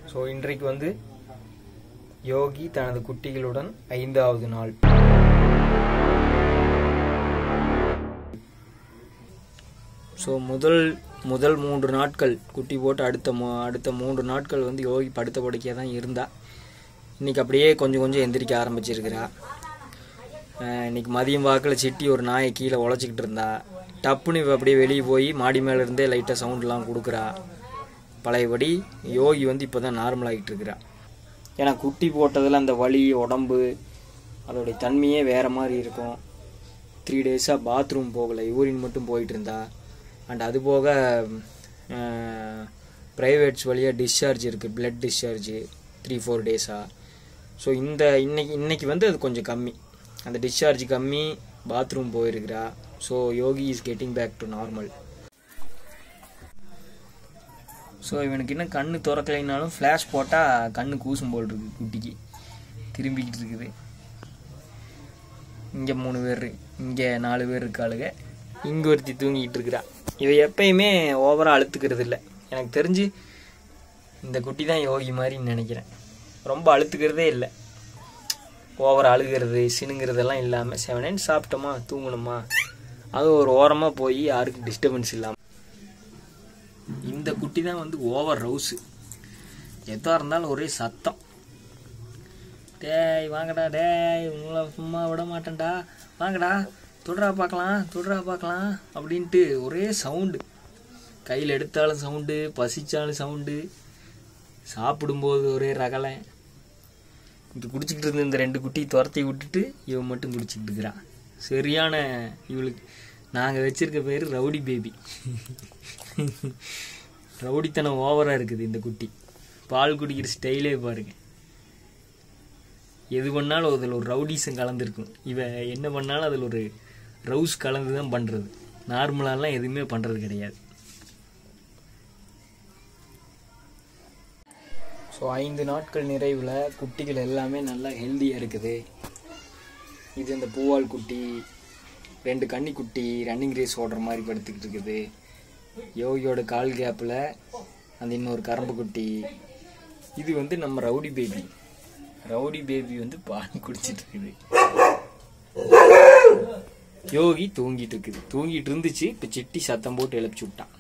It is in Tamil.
ஸோ இன்றைக்கு வந்து யோகி தனது குட்டிகளுடன் ஐந்தாவது நாள் ஸோ முதல் முதல் மூன்று நாட்கள் குட்டி போட்டு அடுத்த மூ அடுத்த மூன்று நாட்கள் வந்து யோகி படுத்த படுக்கையாக தான் இருந்தா இன்னைக்கு அப்படியே கொஞ்சம் கொஞ்சம் எந்திரிக்க ஆரம்பிச்சிருக்கிறா அஹ் இன்னைக்கு மதியம் வாக்கில் சிட்டி ஒரு நாயை கீழே உழைச்சிக்கிட்டு இருந்தா டப்புன்னு இவ அப்படியே வெளியே போய் மாடி மேலே இருந்தே லைட்டாக சவுண்ட்லாம் கொடுக்குறா பழையபடி யோகி வந்து இப்போ தான் நார்மல் ஆகிட்டு இருக்கிறா ஏன்னா குட்டி போட்டதில் அந்த வலி உடம்பு அதோடைய தன்மையே வேறு மாதிரி இருக்கும் த்ரீ டேஸாக பாத்ரூம் போகலை யூரின் மட்டும் போயிட்டு இருந்தா அண்ட் அது போக ப்ரைவேட்ஸ் வழியாக டிஸ்சார்ஜ் இருக்குது பிளட் டிஸ்சார்ஜ் த்ரீ ஃபோர் டேஸாக ஸோ இந்த இன்னைக்கு இன்னைக்கு வந்து அது கொஞ்சம் கம்மி அந்த டிஸ்சார்ஜ் கம்மி பாத்ரூம் போயிருக்கிறா so Yogi is getting back to normal so இவனுக்கு இன்னும் கண்ணு திறக்கலைனாலும் ஃப்ளாஷ் போட்டால் கண்ணு கூசும் போல் இருக்கு குட்டிக்கு திரும்பிக்கிட்டு இருக்குது இங்கே மூணு பேர் இங்கே நாலு பேர் இருக்காளுங்க இங்கே ஒருத்தி தூங்கிட்டு இருக்கிறா இவ எப்பயுமே ஓவராக அழுத்துக்கிறது இல்லை எனக்கு தெரிஞ்சு இந்த குட்டி தான் யோகி மாதிரின்னு நினைக்கிறேன் ரொம்ப அழுத்துக்கிறதே இல்லை ஓவர் அழுகிறது சினுங்கிறதெல்லாம் இல்லாமல் செவனேன்னு சாப்பிட்டோமா தூங்கணுமா அது ஒரு ஓரமாக போய் யாருக்கும் டிஸ்டர்பன்ஸ் இல்லாமல் இந்த குட்டி தான் வந்து ஓவர் ரவுஸு எதா இருந்தாலும் ஒரே சத்தம் டேய் வாங்கடா டேய் உங்களை சும்மா விட மாட்டேன்டா வாங்கடா தொடுறா பார்க்கலாம் தொடுறா பார்க்கலாம் அப்படின்ட்டு ஒரே சவுண்டு கையில் எடுத்தாலும் சவுண்டு பசிச்சாலும் சவுண்டு சாப்பிடும்போது ஒரே ரகலை இங்கே குடிச்சிக்கிட்டு இருந்த இந்த ரெண்டு குட்டி துரத்தி விட்டுட்டு இவன் மட்டும் குடிச்சிக்கிட்டு இருக்கிறான் சரியான இவளுக்கு நாங்கள் வச்சிருக்க பேர் ரவுடி பேபி ரவுடித்தனம் ஓவராக இருக்குது இந்த குட்டி பால் குடிக்கிற ஸ்டைலே பாருங்க எது பண்ணாலும் அதில் ஒரு ரவுடிசம் கலந்துருக்கும் இவ என்ன பண்ணாலும் அதில் ஒரு ரவுஸ் கலந்து தான் பண்ணுறது நார்மலாலாம் எதுவுமே பண்ணுறது கிடையாது ஸோ ஐந்து நாட்கள் நிறைவில் குட்டிகள் எல்லாமே நல்லா ஹெல்த்தியாக இருக்குது இது இந்த பூவால் குட்டி ரெண்டு கன்னி குட்டி ரன்னிங் ரேஸ் ஓடுற மாதிரி படுத்துக்கிட்டு இருக்குது யோகியோட கால் கேப்பில் அந்த இன்னொரு கரும்பு குட்டி இது வந்து நம்ம ரவுடி பேபி ரவுடி பேபி வந்து பால் குடிச்சிட்டு இருக்குது யோகி தூங்கிட்டு இருக்குது தூங்கிட்டு இருந்துச்சு இப்போ சிட்டி சத்தம் போட்டு எழுப்பிச்சு விட்டான்